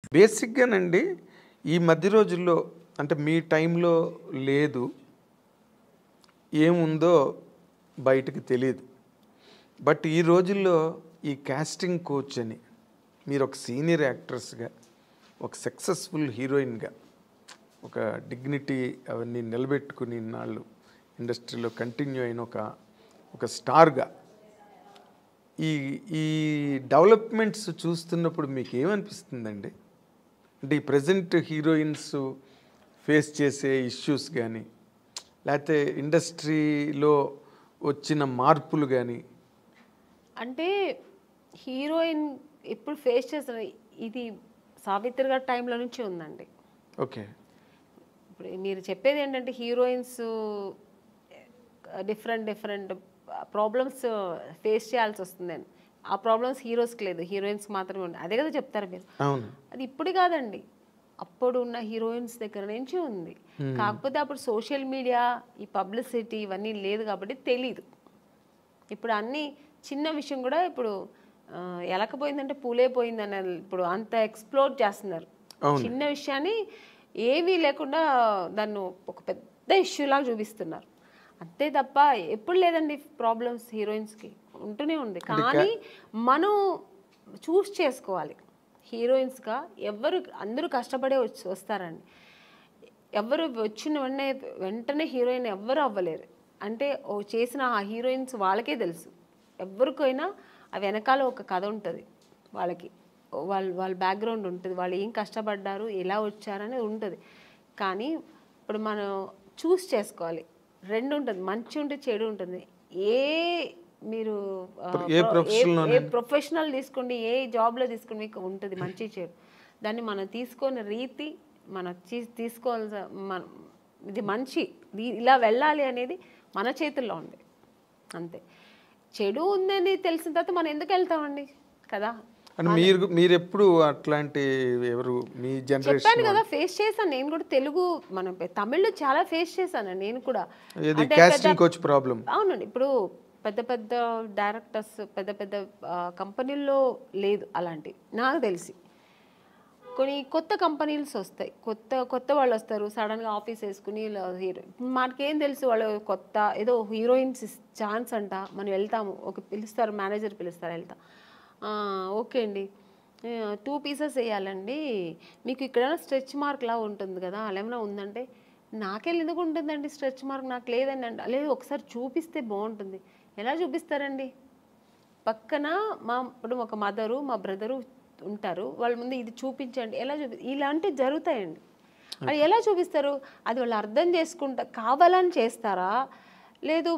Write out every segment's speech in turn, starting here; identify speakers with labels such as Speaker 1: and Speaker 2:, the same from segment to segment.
Speaker 1: బేసిక్గానండి ఈ మధ్య రోజుల్లో అంటే మీ టైంలో లేదు ఏముందో బయటకు తెలియదు బట్ ఈ రోజుల్లో ఈ కాస్టింగ్ కోచ్ అని మీరు ఒక సీనియర్ యాక్ట్రెస్గా ఒక సక్సెస్ఫుల్ హీరోయిన్గా ఒక డిగ్నిటీ అవన్నీ నిలబెట్టుకుని ఇన్నాళ్ళు ఇండస్ట్రీలో కంటిన్యూ అయిన ఒక ఒక స్టార్గా ఈ ఈ డెవలప్మెంట్స్ చూస్తున్నప్పుడు మీకు ఏమనిపిస్తుందండి అంటే ఈ ప్రజెంట్ హీరోయిన్స్ ఫేస్ చేసే ఇష్యూస్ కానీ లేకపోతే ఇండస్ట్రీలో వచ్చిన మార్పులు కానీ
Speaker 2: అంటే హీరోయిన్ ఇప్పుడు ఫేస్ చేసిన ఇది సావిత్రి గారి టైంలో నుంచి ఉందండి
Speaker 1: ఓకే
Speaker 2: ఇప్పుడు మీరు చెప్పేది ఏంటంటే heroines different different problems face చేయాల్సి వస్తుందని ఆ ప్రాబ్లమ్స్ హీరోస్కి లేదు హీరోయిన్స్కి మాత్రమే ఉంది అదే కదా చెప్తారు మీరు
Speaker 1: అవును
Speaker 2: అది ఇప్పుడు కాదండి అప్పుడు ఉన్న హీరోయిన్స్ దగ్గర నుంచి ఉంది కాకపోతే అప్పుడు సోషల్ మీడియా ఈ పబ్లిసిటీ ఇవన్నీ లేదు కాబట్టి తెలీదు ఇప్పుడు అన్ని చిన్న విషయం కూడా ఇప్పుడు ఆ, ఎలకపోయిందంటే పూలే పోయిందని ఇప్పుడు అంత ఎక్స్ప్లోర్ చేస్తున్నారు చిన్న విషయాన్ని ఏమీ లేకుండా దాన్ని ఒక పెద్ద ఇష్యూ లాగా చూపిస్తున్నారు అంతే తప్ప ఎప్పుడు లేదండి ప్రాబ్లమ్స్ హీరోయిన్స్కి ఉంటూనే ఉంది కానీ మనం చూస్ చేసుకోవాలి హీరోయిన్స్గా ఎవరు అందరూ కష్టపడే వచ్చి వస్తారండి ఎవరు వచ్చిన వెంటనే వెంటనే హీరోయిన్ ఎవ్వరు అవ్వలేరు అంటే ఓ చేసిన ఆ హీరోయిన్స్ వాళ్ళకే తెలుసు ఎవరికైనా ఆ వెనకాల ఒక కథ ఉంటుంది వాళ్ళకి వాళ్ళ వాళ్ళ బ్యాక్గ్రౌండ్ ఉంటుంది వాళ్ళు ఏం కష్టపడ్డారు ఎలా వచ్చారనేది ఉంటుంది కానీ ఇప్పుడు మనం చూస్ చేసుకోవాలి రెండు ఉంటుంది మంచి ఉంటే చెడు ఉంటుంది ఏ మీరు ఆ,
Speaker 1: ఏ
Speaker 2: ప్రొ-
Speaker 1: profession
Speaker 2: ఏ ప్రొఫెషనల్ తీసుకోండి ఏ జాబ్లో తీసుకోండి మీకు ఉంటుంది మంచి చెడు దాన్ని మనం తీసుకునే రీతి మనం తీ- తీసుకోవాల్సిన మన ఇది మంచి దీ- ఇలా వెళ్ళాలి అనేది మన చేతుల్లో ఉంది అంతే చెడు ఉందని తెలిసిన తర్వాత మనం ఎందుకు వెళ్తామండి కదా
Speaker 1: అని మీరు మీరు ఎప్పుడు అట్లాంటి ఎవరు మీ జనరేషన్
Speaker 2: చెప్పాను కదా ఫేస్ చేశాను నేను కూడా తెలుగు మన తమిళ్లో చాలా ఫేస్ చేశాను నేను కూడా
Speaker 1: ఇది
Speaker 2: అంటే
Speaker 1: కాస్టింగ్ కోచ్ ప్రాబ్లం
Speaker 2: అవునండి ఇప్పుడు పెద్ద పెద్ద డైరెక్టర్స్ పెద్ద పెద్ద ఆ, కంపెనీల్లో లేదు అలాంటి నాకు తెలిసి కొన్ని కొత్త కంపెనీస్ వస్తాయి కొత్త కొత్త వాళ్ళు వస్తారు సడన్గా ఆఫీస్ వేసుకుని ఇలా హీరో మనకేం తెలుసు వాళ్ళు కొత్త ఏదో హీరోయిన్స్ ఛాన్స్ అంట మనం వెళ్తాము ఒక పిలుస్తారు మేనేజర్ పిలుస్తారు వెళ్తాం "ఆ, ఓకే అండి టూ పీసెస్ వేయాలండి మీకు ఇక్కడ స్ట్రెచ్ మార్క్ లా ఉంటుంది కదా అలా ఏమైనా ఉందంటే నాకెళ్ళి ఎందుకు ఉంటుందండి స్ట్రెచ్ మార్క్ నాకు లేదండి అంట లేదు ఒకసారి చూపిస్తే బాగుంటుంది ఎలా చూపిస్తారండి పక్కన మా ఇప్పుడు ఒక మదరు మా బ్రదరు ఉంటారు వాళ్ళ ముందు ఇది చూపించండి ఎలా చూపి ఇలాంటివి జరుగుతాయండి అది ఎలా చూపిస్తారు అది వాళ్ళు అర్థం చేసుకుంటా కావాలని చేస్తారా లేదు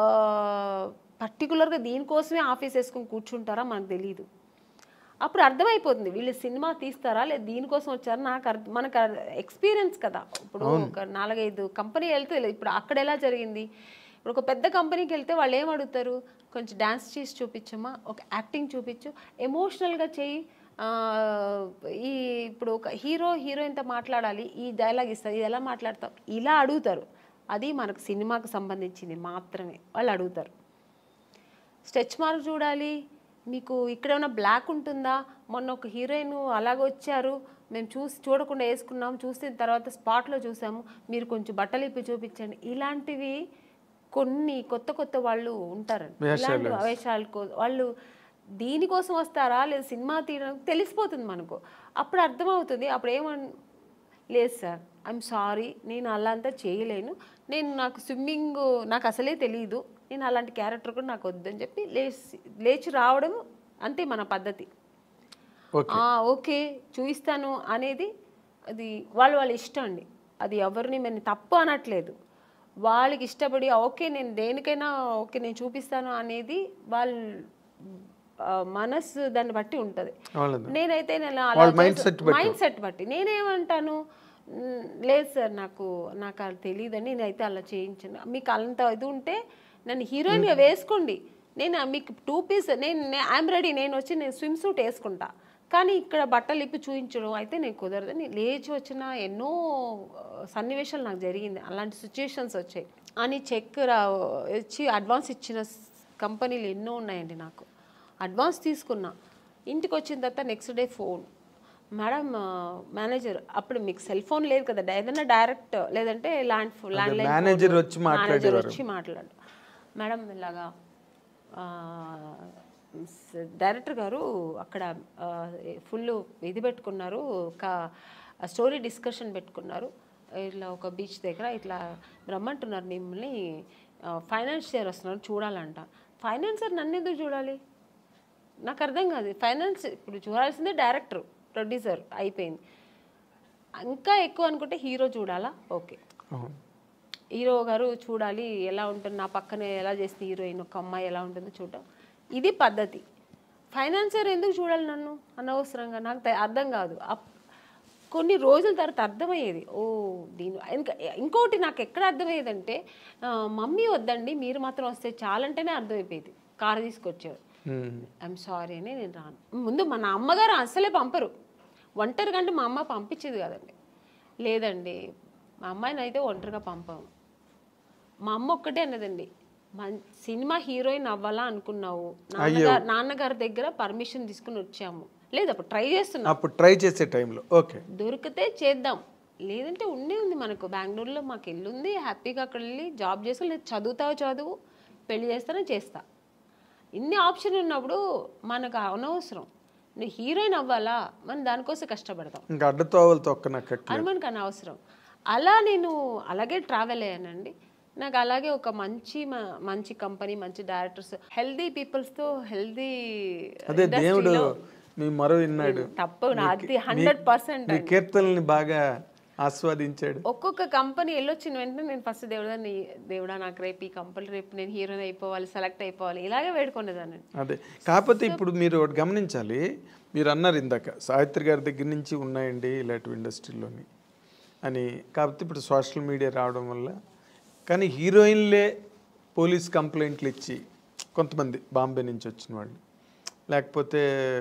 Speaker 2: పర్టికులర్గా దీనికోసమే ఆఫీస్ వేసుకొని కూర్చుంటారా మనకు తెలియదు అప్పుడు అర్థమైపోతుంది వీళ్ళు సినిమా తీస్తారా లేదు దీనికోసం వచ్చారా నాకు అర్థం మనకు ఎక్స్పీరియన్స్ కదా ఇప్పుడు ఒక నాలుగైదు కంపెనీ వెళ్తే ఇప్పుడు అక్కడ ఎలా జరిగింది ఇప్పుడు ఒక పెద్ద కంపెనీకి వెళ్తే వాళ్ళు ఏం అడుగుతారు కొంచెం డ్యాన్స్ చేసి చూపించమ్మా ఒక యాక్టింగ్ చూపించు ఎమోషనల్గా చేయి ఆ, ఈ ఇప్పుడు ఒక హీరో హీరోయిన్తో మాట్లాడాలి ఈ డైలాగ్ ఇస్తారు ఇది ఎలా మాట్లాడతాం ఇలా అడుగుతారు అది మనకు సినిమాకు సంబంధించింది మాత్రమే వాళ్ళు అడుగుతారు స్ట్రెచ్ మార్క్ చూడాలి మీకు ఇక్కడ ఏమైనా బ్లాక్ ఉంటుందా మొన్న ఒక హీరోయిన్ అలాగ వచ్చారు మేము చూసి చూడకుండా వేసుకున్నాం చూసిన తర్వాత స్పాట్లో చూసాము మీరు కొంచెం బట్టలు ఇప్పి చూపించండి ఇలాంటివి కొన్ని కొత్త కొత్త వాళ్ళు ఉంటారండి ఇలాంటి వేషాలు కో- వాళ్ళు దీనికోసం వస్తారా లేదా సినిమా తీయడానికి తెలిసిపోతుంది మనకు అప్పుడు అర్థమవుతుంది అప్పుడు ఏమన్ లేదు సార్ ఐఎమ్ సారీ నేను అలా అంతా చేయలేను నేను నాకు స్విమ్మింగ్ నాకు అసలే తెలియదు నేను అలాంటి క్యారెక్టర్ కూడా నాకు వద్దని చెప్పి లేచి లేచి రావడం అంతే మన పద్ధతి
Speaker 1: ఓకే
Speaker 2: ఆ, ఓకే చూపిస్తాను అనేది అది వాళ్ళు వాళ్ళ ఇష్టం అండి అది ఎవరిని మేము తప్పు అనట్లేదు వాళ్ళకి ఇష్టపడి ఓకే నేను దేనికైనా ఓకే నేను చూపిస్తాను అనేది వాళ్ళ ఆ, మనసు దాన్ని బట్టి ఉంటుంది
Speaker 1: వాళ్ళది
Speaker 2: నేనైతే నేను
Speaker 1: వాళ్ళ mind set బట్టి.
Speaker 2: మైండ్ సెట్ బట్టి నేనేమంటాను "మ్, లేదు సార్ నాకు నాకు అది తెలియదని నేనైతే అలా చేయించాను మీకు అంత ఇది ఉంటే నన్ను హీరోయిన్గా వేసుకోండి నేను మీకు టూ పీస్ నేను ఐఎమ్ రెడీ నేను వచ్చి నేను స్విమ్ సూట్ వేసుకుంటా కానీ ఇక్కడ బట్టలు ఇప్పి చూపించడం అయితే నేను కుదరదని లేచి వచ్చిన ఎన్నో ఆ, సన్నివేశాలు నాకు జరిగింది అలాంటి సిచ్యుయేషన్స్ వచ్చాయి అని చెక్ రా ఇచ్చి అడ్వాన్స్ ఇచ్చిన కంపెనీలు ఎన్నో ఉన్నాయండి నాకు అడ్వాన్స్ తీసుకున్నా ఇంటికి వచ్చిన తర్వాత next day phone madam manager అప్పుడు మీకు సెల్ ఫోన్ లేదు కదా ఏదైనా డైరెక్ట్ లేదంటే ల్యాండ్ ల్యాండ్ లైన్
Speaker 1: మేనేజర్ వచ్చి
Speaker 2: మేనేజర్
Speaker 1: మాట్లాడేవారు
Speaker 2: వచ్చి మాట్లాడు మేడం ఇలాగా ఆ, స్- డైరెక్టర్ గారు అక్కడ ఫుల్ ఇది పెట్టుకున్నారు ఒక స్టోరీ డిస్కషన్ పెట్టుకున్నారు ఇట్లా ఒక బీచ్ దగ్గర ఇట్లా రమ్మంటున్నారు మిమ్మల్ని ఫైనాన్షియర్ వస్తున్నారు చూడాలంట ఫైనాన్సర్ నన్ను ఎందుకు చూడాలి నాకు అర్థం కాదు ఫైనాన్స్ ఇప్పుడు చూడాల్సిందే డైరెక్టర్ ప్రొడ్యూసర్ అయిపోయింది ఇంకా ఎక్కువ అనుకుంటే హీరో చూడాలా ఓకే
Speaker 1: అవును
Speaker 2: హీరో గారు చూడాలి ఎలా ఉంటుంది నా పక్కనే ఎలా చేస్తుంది హీరోయిన్ ఒక అమ్మాయి ఎలా ఉంటుందో చూడటం ఇది పద్ధతి ఫైనాన్సర్ ఎందుకు చూడాలి నన్ను అనవసరంగా నాకు తె- అర్థం కాదు అప్- కొన్ని రోజుల తర్వాత అర్థమయ్యేది ఓ దీని ఇంకా ఇంకోటి నాకు ఎక్కడ అర్థమయ్యేదంటే ఆ, మమ్మీ వద్దండి మీరు మాత్రం వస్తే చాలంటేనే అర్థమైపోయేది కారు తీసుకొచ్చారు
Speaker 1: ఉమ్.
Speaker 2: ఐఎమ్ సారీ అని నేను రాను ముందు మా నా అమ్మగారు అస్సలే పంపరు ఒంటరిగా అంటే మా అమ్మ పంపించేది కదండి లేదండి మా అమ్మాయిని అయితే ఒంటరిగా పంపాము మా అమ్మ ఒక్కటే అన్నదండి మన్ సినిమా హీరోయిన్ అవ్వాలా అనుకున్నావు నాన్నగారు నాన్నగారి దగ్గర పర్మిషన్ తీసుకుని వచ్చాము లేదు అప్పుడు ట్రై చేస్తున్నాం
Speaker 1: అప్పుడు ట్రై చేసే టైంలో ఓకే
Speaker 2: దొరికితే చేద్దాం లేదంటే ఉండే ఉంది మనకు బెంగళూరులో మాకు ఇల్లు ఉంది హ్యాపీగా అక్కడ వెళ్ళి జాబ్ చేసుకో లేదు చదువుతావు చదువు పెళ్లి చేస్తానో చేస్తా ఇన్ని ఆప్షన్ ఉన్నప్పుడు మనకు అనవసరం నువ్వు హీరోయిన్ అవ్వాలా మనం దానికోసం కష్టపడతాం
Speaker 1: ఇంకా అడ్డతోవలు తొక్కనక్కట్లేదు
Speaker 2: అది మనకు అనవసరం అలా నేను అలాగే ట్రావెల్ అయ్యానండి నాకు అలాగే ఒక మంచి మ- మంచి కంపెనీ మంచి డైరెక్టర్స్ హెల్దీ పీపుల్స్తో హెల్దీ
Speaker 1: అదే దేవుడు మీ మరో విన్నాడు
Speaker 2: తప్పు నాది హండ్రెడ్ పర్సెంట్
Speaker 1: మీ కీర్తనల్ని బాగా ఆస్వాదించాడు
Speaker 2: ఒక్కొక్క కంపెనీ వెళ్ళొచ్చిన వెంటనే నేను ఫస్ట్ దేవుడా నీ దేవుడా నాకు రేపు ఈ కంపెనీ రేపు నేను హీరోయిన్ అయిపోవాలి సెలెక్ట్ అయిపోవాలి ఇలాగే వేడుకునేదాన్ని
Speaker 1: అదే కాకపోతే ఇప్పుడు మీరు ఒకటి గమనించాలి మీరు అన్నారు ఇందాక సావిత్రి గారి దగ్గర నుంచి ఉన్నాయండి ఇలాంటి ఇండస్ట్రీలోని అని కాకపోతే ఇప్పుడు సోషల్ మీడియా రావడం వల్ల కానీ హీరోయిన్లే పోలీస్ కంప్లైంట్లు ఇచ్చి కొంతమంది బాంబే నుంచి వచ్చిన వాళ్ళు లేకపోతే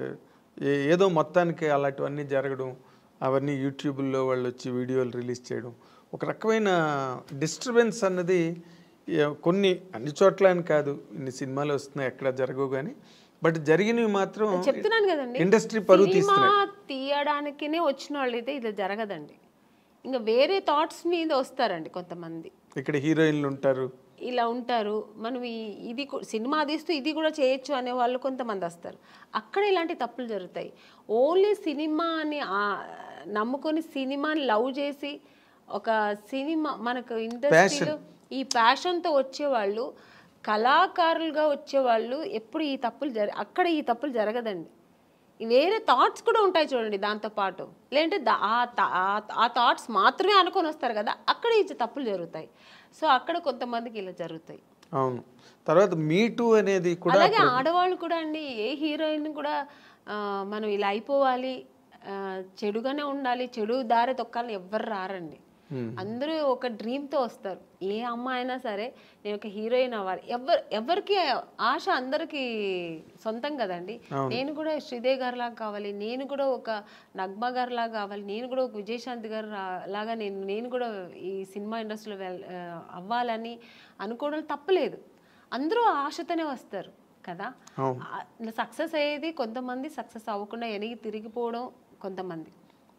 Speaker 1: ఏ- ఏదో మొత్తానికి అలాంటివన్నీ జరగడం అవన్నీ యూట్యూబ్లో వాళ్ళు వచ్చి వీడియోలు రిలీజ్ చేయడం ఒక రకమైన డిస్టర్బెన్స్ అన్నది ఏ- కొన్ని అన్ని చోట్ల అని కాదు ఇన్ని సినిమాలు వస్తున్నాయి ఎక్కడ జరగవు కానీ బట్ జరిగినవి మాత్రం
Speaker 2: చెప్తున్నాను కదండి
Speaker 1: ఇండస్ట్రీ పరువు
Speaker 2: సినిమా
Speaker 1: తీస్తున్నాయి
Speaker 2: తీయడానికినే వచ్చిన వాళ్ళు అయితే ఇది జరగదండి ఇంకా వేరే థాట్స్ మీద వస్తారండి కొంతమంది
Speaker 1: ఇక్కడ హీరోయిన్లు ఉంటారు
Speaker 2: ఇలా ఉంటారు మనం ఈ- ఇది కూ- సినిమా తీస్తూ ఇది కూడా చేయొచ్చు అనే వాళ్ళు కొంతమంది వస్తారు అక్కడ ఇలాంటి తప్పులు జరుగుతాయి ఓన్లీ సినిమాని ఆ- నమ్ముకొని సినిమాని లవ్ చేసి ఒక సినిమా మనకు ఇండస్ట్రీలో ఈ ప్యాషన్తో వచ్చేవాళ్ళు కళాకారులుగా వచ్చేవాళ్ళు ఎప్పుడు ఈ తప్పులు జర అక్కడ ఈ తప్పులు జరగదండి ఈ వేరే థాట్స్ కూడా ఉంటాయి చూడండి దాంతో పాటు లేదంటే దా- ఆ థా- ఆ- ఆ థాట్స్ మాత్రమే అనుకొని వస్తారు కదా అక్కడ ఈ తప్పులు జరుగుతాయి సో అక్కడ కొంతమందికి ఇలా జరుగుతాయి
Speaker 1: అవును తర్వాత మీటు అనేది కూడా
Speaker 2: అలాగే ఆడవాళ్ళు కూడా అండి ఏ హీరోయిన్ కూడా ఆ, మనం ఇలా అయిపోవాలి ఆ, చెడుగానే ఉండాలి చెడు దారి తొక్కాలని ఎవ్వరు రారండి అందరూ ఒక డ్రీమ్తో వస్తారు ఏ అమ్మాయి అయినా సరే నేను ఒక హీరోయిన్ అవ్వాలి ఎవరు ఎవరికి ఆశ అందరికీ సొంతం కదండి నేను కూడా శ్రీదేవి గారి లాగా కావాలి నేను కూడా ఒక నగ్మ గారి లాగా కావాలి నేను కూడా ఒక విజయశాంతి గారు రా- లాగా నేను నేను కూడా ఈ సినిమా ఇండస్ట్రీలో వెల్ ఆ, అవ్వాలని అనుకోవడం తప్పలేదు అందరూ ఆశతోనే వస్తారు కదా సక్సెస్ అయ్యేది కొంతమంది సక్సెస్ అవ్వకుండా వెనక్కి తిరిగిపోవడం కొంతమంది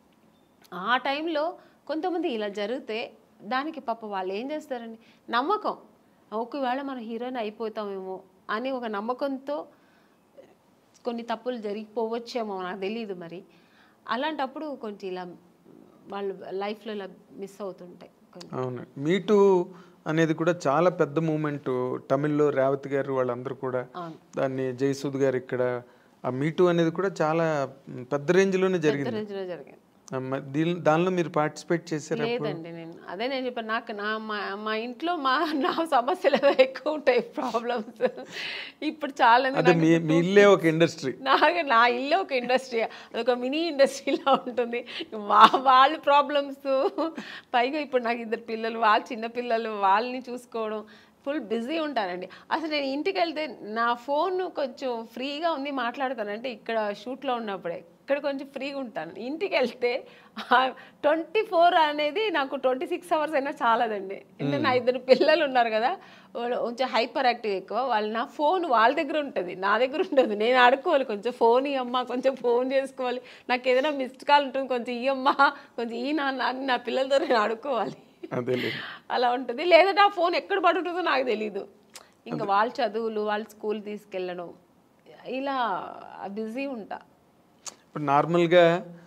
Speaker 2: ఆ టైంలో కొంతమంది ఇలా జరిగితే దానికి పాప వాళ్ళు ఏం చేస్తారండి నమ్మకం ఒకవేళ మనం హీరోయిన్ అయిపోతామేమో అని ఒక నమ్మకంతో కొన్ని తప్పులు జరిగిపోవచ్చేమో నాకు తెలియదు మరి అలాంటప్పుడు కొంచెం ఇలా వాళ్ళు లైఫ్లో ఇలా మిస్ అవుతుంటాయి కొన్ని
Speaker 1: అవును మీటు అనేది కూడా చాలా పెద్ద మూమెంట్ తమిళ్లో రేవతి గారు వాళ్ళందరూ కూడా
Speaker 2: అవును.
Speaker 1: దాన్ని జయసూద్ గారు ఇక్కడ ఆ మీటు అనేది కూడా చాలా మ్, పెద్ద రేంజ్లోనే జరిగింది
Speaker 2: రేంజ్లో జరిగింది
Speaker 1: ఆ, మ- దీని దానిలో మీరు పార్టిసిపేట్ చేశారా
Speaker 2: లేదండి నేను అదే నేను చెప్పాను నాకు నా మా మా ఇంట్లో మా నా సమస్యలు ఏదో ఎక్కువ ఉంటాయి ప్రాబ్లమ్స్ ఇప్పుడు చాలా
Speaker 1: అదే మీ మీ ఇల్లే ఒక ఇండస్ట్రీ
Speaker 2: నాకు నా ఇల్లు ఒక ఇండస్ట్రీ అదొక మినీ ఇండస్ట్రీలా ఉంటుంది వా వాళ్ళ ప్రాబ్లమ్స్ పైగా ఇప్పుడు నాకు ఇద్దరు పిల్లలు వాళ్ళ చిన్న పిల్లలు వాళ్ళని చూసుకోవడం ఫుల్ బిజీ ఉంటానండి అసలు నేను ఇంటికి వెళ్తే నా ఫోన్ కొంచెం ఫ్రీగా ఉంది మాట్లాడతానంటే ఇక్కడ షూట్లో ఉన్నప్పుడే ఇక్కడ కొంచెం ఫ్రీగా ఉంటాను ఇంటికి వెళ్తే ట్వంటీ ఫోర్ అనేది నాకు ట్వంటీ సిక్స్ అవర్స్ అయినా చాలదండి అంటే నా ఇద్దరు పిల్లలు ఉన్నారు కదా వాళ్ళు కొంచెం హైపర్ యాక్టివ్ ఎక్కువ వాళ్ళు నా ఫోన్ వాళ్ళ దగ్గర ఉంటుంది నా దగ్గర ఉండదు నేను ఆడుకోవాలి కొంచెం ఫోన్ ఇవ్వమ్మా కొంచెం ఫోన్ చేసుకోవాలి నాకు ఏదైనా మిస్డ్ కాల్ ఉంటుంది కొంచెం ఇవ్వమ్మా కొంచెం ఈ నాన్న అని నా పిల్లలతో నేను ఆడుకోవాలి
Speaker 1: అదేలే
Speaker 2: అలా ఉంటుంది లేదంటే ఆ ఫోన్ ఎక్కడ పడుతుందో నాకు తెలీదు ఇంకా వాళ్ళ చదువులు వాళ్ళ స్కూల్ తీసుకెళ్ళడం ఇలా బిజీ ఉంటా
Speaker 1: ఇప్పుడు నార్మల్గా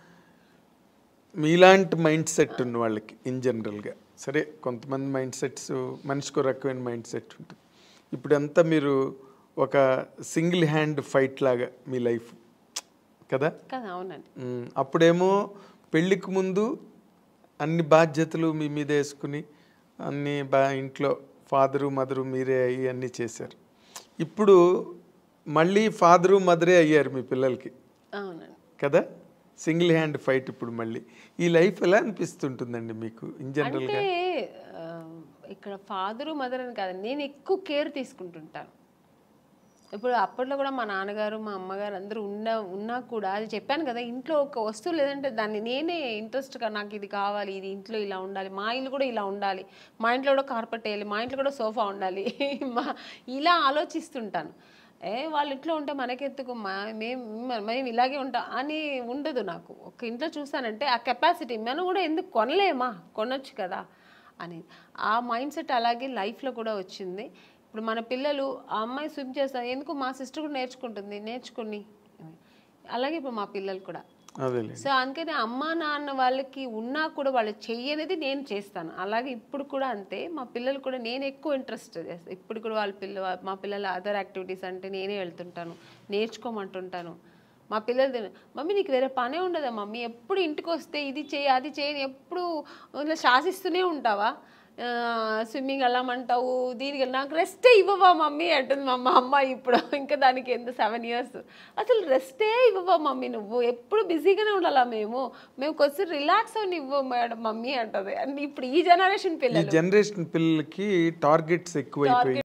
Speaker 1: మీలాంటి మైండ్ సెట్ ఉన్న వాళ్ళకి ఇన్ జనరల్గా సరే కొంతమంది మైండ్ సెట్స్ మనిషికి ఒక రకమైన మైండ్ సెట్ ఉంటుంది ఇప్పుడంతా మీరు ఒక సింగిల్ హ్యాండ్ ఫైట్ లాగా మీ లైఫ్ కదా
Speaker 2: కదా అవునండి
Speaker 1: మ్మ్. అప్పుడేమో పెళ్ళికి ముందు అన్ని బాధ్యతలు మీ మీద వేసుకుని అన్ని బా ఇంట్లో ఫాదరు మదరు మీరే అయ్యి అన్నీ చేశారు ఇప్పుడు మళ్ళీ ఫాదరు మదరే అయ్యారు మీ పిల్లలకి
Speaker 2: అవునండి
Speaker 1: కదా సింగిల్ హ్యాండ్ ఫైట్ ఇప్పుడు మళ్ళీ ఈ లైఫ్ ఎలా అనిపిస్తుంటుందండి మీకు ఇన్ జనరల్గా
Speaker 2: అంటే ఆ, ఇక్కడ ఫాదరు మదర్ అని కాదు నేను ఎక్కువ కేర్ తీసుకుంటుంటాను ఇప్పుడు అప్పట్లో కూడా మా నాన్నగారు మా అమ్మగారు అందరూ ఉన్న ఉన్నా కూడా అది చెప్పాను కదా ఇంట్లో ఒక వస్తువు లేదంటే దాన్ని నేనే ఇంట్రెస్ట్గా నాకు ఇది కావాలి ఇది ఇంట్లో ఇలా ఉండాలి మా ఇల్లు కూడా ఇలా ఉండాలి మా ఇంట్లో కూడా కార్పెట్ వేయాలి మా ఇంట్లో కూడా సోఫా ఉండాలి మా ఇలా ఆలోచిస్తుంటాను ఏ వాళ్ళ ఇంట్లో ఉంటే మనకెత్తుకు మా మేము మేము ఇలాగే ఉంటాం అని ఉండదు నాకు ఒక ఇంట్లో చూసానంటే ఆ కెపాసిటీ మనం కూడా ఎందుకు కొనలేమా కొనొచ్చు కదా అని ఆ మైండ్ సెట్ అలాగే లైఫ్లో కూడా వచ్చింది ఇప్పుడు మన పిల్లలు ఆ అమ్మాయి స్విమ్ చేస్తారు ఎందుకు మా సిస్టర్ కూడా నేర్చుకుంటుంది నేర్చుకుని అలాగే ఇప్పుడు మా పిల్లలు కూడా
Speaker 1: అదేలే
Speaker 2: సో అందుకని అమ్మా నాన్న వాళ్ళకి ఉన్నా కూడా వాళ్ళు చెయ్యనేది నేను చేస్తాను అలాగే ఇప్పుడు కూడా అంతే మా పిల్లలు కూడా నేను ఎక్కువ ఇంట్రెస్ట్ చేస్తాను ఇప్పుడు కూడా వాళ్ళ పిల్ల మా పిల్లల అదర్ యాక్టివిటీస్ అంటే నేనే వెళ్తుంటాను నేర్చుకోమంటుంటాను మా పిల్లలు తిన- మమ్మీ నీకు వేరే పనే ఉండదా మమ్మీ ఎప్పుడు ఇంటికి వస్తే ఇది చేయి అది చేయని ఎప్పుడు ఇలా శాసిస్తూనే ఉంటావా స్విమ్మింగ్ వెళ్ళమంటావు దీనికి నాకు రెస్టే ఇవ్వవా మమ్మీ అంటుంది మా మా అమ్మ ఇప్పుడు ఇంకా దానికి ఎంత సెవెన్ ఇయర్స్ అసలు రెస్టే ఇవ్వవా మమ్మీ నువ్వు ఎప్పుడు బిజీగానే ఉండాలా మేము మేము కొంచెం రిలాక్స్ అని ఇవ్వ మేడం మమ్మీ అంటది అండ్ ఇప్పుడు ఈ జనరేషన్
Speaker 1: ఈ
Speaker 2: పిల్లలు
Speaker 1: జనరేషన్ పిల్లలకి టార్గెట్స్ ఎక్కువైపోయి